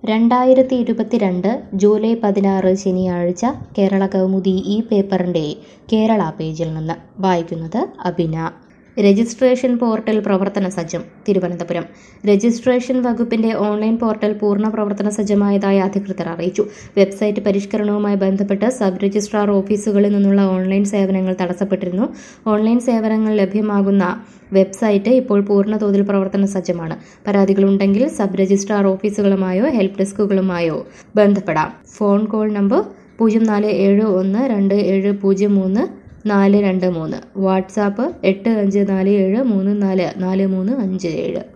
രണ്ടായിരത്തി ഇരുപത്തിരണ്ട് ജൂലൈ പതിനാറ് ശനിയാഴ്ച കേരള കൗമുദി ഈ പേപ്പറിൻ്റെ കേരള പേജിൽ നിന്ന് വായിക്കുന്നത് അബിന രജിസ്ട്രേഷൻ പോർട്ടൽ പ്രവർത്തന സജ്ജം തിരുവനന്തപുരം രജിസ്ട്രേഷൻ വകുപ്പിന്റെ ഓൺലൈൻ പോർട്ടൽ പൂർണ്ണ പ്രവർത്തന സജ്ജമായതായി അധികൃതർ അറിയിച്ചു വെബ്സൈറ്റ് പരിഷ്കരണവുമായി ബന്ധപ്പെട്ട് സബ് രജിസ്ട്രാർ ഓഫീസുകളിൽ നിന്നുള്ള ഓൺലൈൻ സേവനങ്ങൾ തടസ്സപ്പെട്ടിരുന്നു ഓൺലൈൻ സേവനങ്ങൾ ലഭ്യമാകുന്ന വെബ്സൈറ്റ് ഇപ്പോൾ പൂർണ്ണതോതിൽ പ്രവർത്തന സജ്ജമാണ് പരാതികളുണ്ടെങ്കിൽ സബ് രജിസ്ട്രാർ ഓഫീസുകളുമായോ ഹെൽപ്പ് ഡെസ്കുകളുമായോ ബന്ധപ്പെടാം ഫോൺ കോൾ നമ്പർ പൂജ്യം നാല് ഏഴ് ഒന്ന് രണ്ട് ഏഴ് പൂജ്യം മൂന്ന് നാല് രണ്ട് മൂന്ന് വാട്സാപ്പ് എട്ട് അഞ്ച് നാല് ഏഴ് മൂന്ന് നാല് നാല് മൂന്ന് അഞ്ച് ഏഴ്